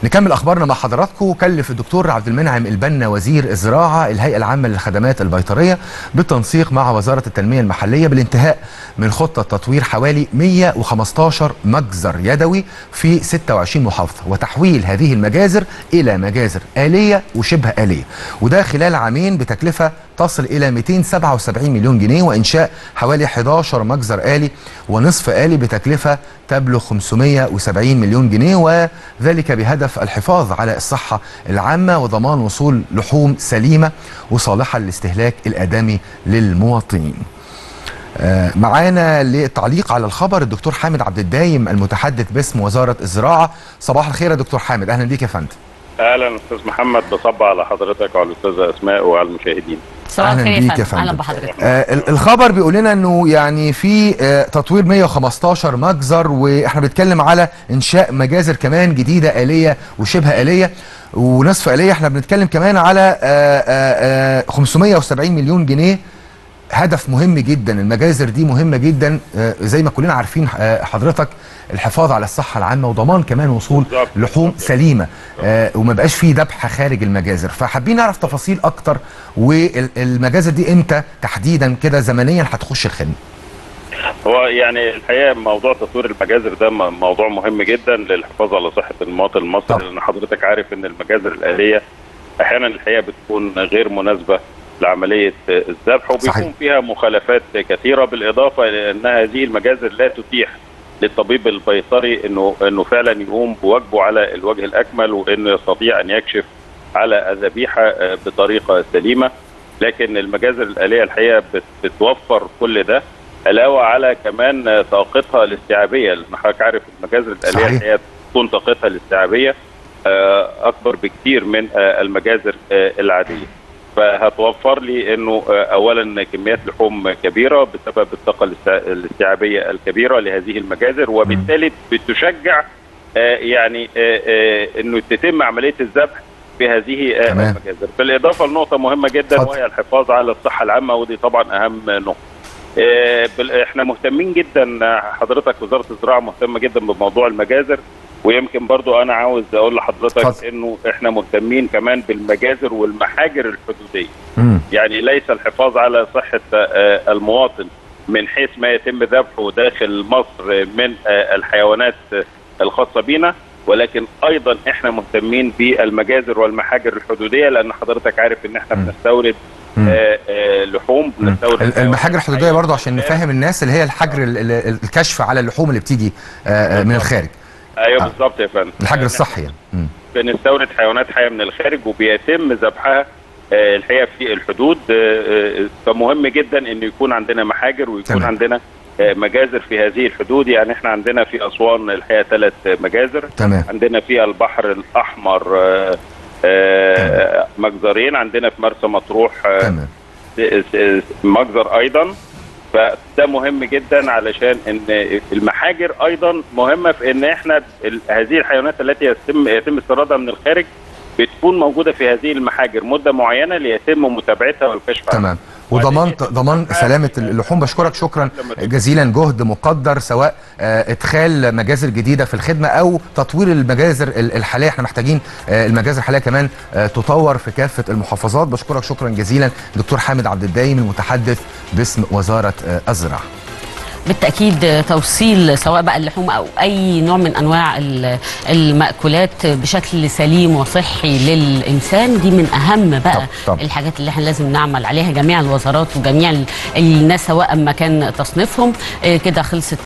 نكمل اخبارنا مع حضراتكم كلف الدكتور عبد المنعم البنا وزير الزراعه الهيئه العامه للخدمات البيطريه بالتنسيق مع وزاره التنميه المحليه بالانتهاء من خطه تطوير حوالي 115 مجزر يدوي في 26 محافظه وتحويل هذه المجازر الى مجازر اليه وشبه اليه وده خلال عامين بتكلفه تصل الى 277 مليون جنيه وانشاء حوالي 11 مجزر الي ونصف الي بتكلفه تبلغ 570 مليون جنيه وذلك بهدف الحفاظ على الصحه العامه وضمان وصول لحوم سليمه وصالحه للاستهلاك الادمي للمواطنين. آه، معانا للتعليق على الخبر الدكتور حامد عبد الدايم المتحدث باسم وزاره الزراعه صباح الخير يا دكتور حامد اهلا بيك يا فندم. اهلا استاذ محمد بصب على حضرتك وعلى الاستاذه اسماء وعلى المشاهدين صباح أهلاً الخير بيك يا يا فندم. فندم اهلا بحضرتك آه ال- الخبر بيقول لنا انه يعني في آه تطوير 115 مجزر واحنا بنتكلم على انشاء مجازر كمان جديده اليه وشبه اليه ونصف اليه احنا بنتكلم كمان على آه آه آه 570 مليون جنيه هدف مهم جدا المجازر دي مهمه جدا آه زي ما كلنا عارفين آه حضرتك الحفاظ على الصحه العامه وضمان كمان وصول بالظبط. لحوم سليمه آه وما بقاش فيه ذبح خارج المجازر فحابين نعرف تفاصيل اكتر والمجازر دي امتى تحديدا كده زمنيا هتخش الخدمه هو يعني الحقيقه موضوع تطوير المجازر ده م- موضوع مهم جدا للحفاظ على صحه المواطن المصري طبعا. لان حضرتك عارف ان المجازر الاليه احيانا الحقيقه بتكون غير مناسبه لعمليه الذبح وبيكون صحيح. فيها مخالفات كثيره بالاضافه الى ان هذه المجازر لا تتيح للطبيب البيطري انه انه فعلا يقوم بواجبه على الوجه الاكمل وانه يستطيع ان يكشف على الذبيحه آه، بطريقه سليمه لكن المجازر الاليه الحقيقه بت- بتوفر كل ده علاوه على كمان آه، طاقتها الاستيعابيه لان حضرتك عارف المجازر الاليه صحيح. الحقيقه تكون طاقتها الاستيعابيه آه، اكبر بكتير من آه، المجازر آه، العاديه فهتوفر لي انه آه، اولا كميات لحوم كبيره بسبب الطاقه الاست- الاستيعابيه الكبيره لهذه المجازر وبالتالي بتشجع آه، يعني آه، آه، انه تتم عمليه الذبح في هذه آه، تمام. المجازر بالاضافه لنقطه مهمه جدا اتفضل. وهي الحفاظ على الصحه العامه ودي طبعا اهم نقطه آه، بال- احنا مهتمين جدا آه، حضرتك وزاره الزراعه مهتمه جدا بموضوع المجازر ويمكن برضو انا عاوز اقول لحضرتك اتفضل. انه احنا مهتمين كمان بالمجازر والمحاجر الحدوديه مم. يعني ليس الحفاظ على صحه آه، المواطن من حيث ما يتم ذبحه داخل مصر من آه، الحيوانات آه، الخاصه بنا ولكن ايضا احنا مهتمين بالمجازر والمحاجر الحدوديه لان حضرتك عارف ان احنا مم. بنستورد مم. آه، آه، لحوم مم. بنستورد ال- المحاجر الحدوديه برضو عشان حيوانات. نفهم الناس اللي هي الحجر ال- ال- الكشف على اللحوم اللي بتيجي آه، آه، من بالظبط. الخارج ايوه آه. بالظبط يا فندم الحجر آه، الصحي يعني مم. بنستورد حيوانات حيه من الخارج وبيتم ذبحها آه، الحقيقه في الحدود آه، آه، فمهم جدا ان يكون عندنا محاجر ويكون تمام. عندنا آه، مجازر في هذه الحدود يعني احنا عندنا في اسوان الحقيقه ثلاث مجازر تمام عندنا في البحر الاحمر آه، آه، مجزرين عندنا في مرسى مطروح آه، تمام س- س- مجزر ايضا فده مهم جدا علشان ان المحاجر ايضا مهمه في ان احنا ال- هذه الحيوانات التي يتم يتم استيرادها من الخارج بتكون موجوده في هذه المحاجر مده معينه ليتم متابعتها والكشف عنها. تمام وضمان ضمان سلامه اللحوم بشكرك شكرا جزيلا جهد مقدر سواء آه، ادخال مجازر جديده في الخدمه او تطوير المجازر ال- الحاليه احنا محتاجين آه، المجازر الحاليه كمان آه، تطور في كافه المحافظات بشكرك شكرا جزيلا دكتور حامد عبد الدايم المتحدث باسم وزاره آه، الزراعه بالتاكيد توصيل سواء بقى اللحوم او اي نوع من انواع ال- المأكولات بشكل سليم وصحي للانسان دي من اهم بقى طب- طب. الحاجات اللي احنا لازم نعمل عليها جميع الوزارات وجميع ال- الناس سواء ما كان تصنيفهم آه، كده خلصت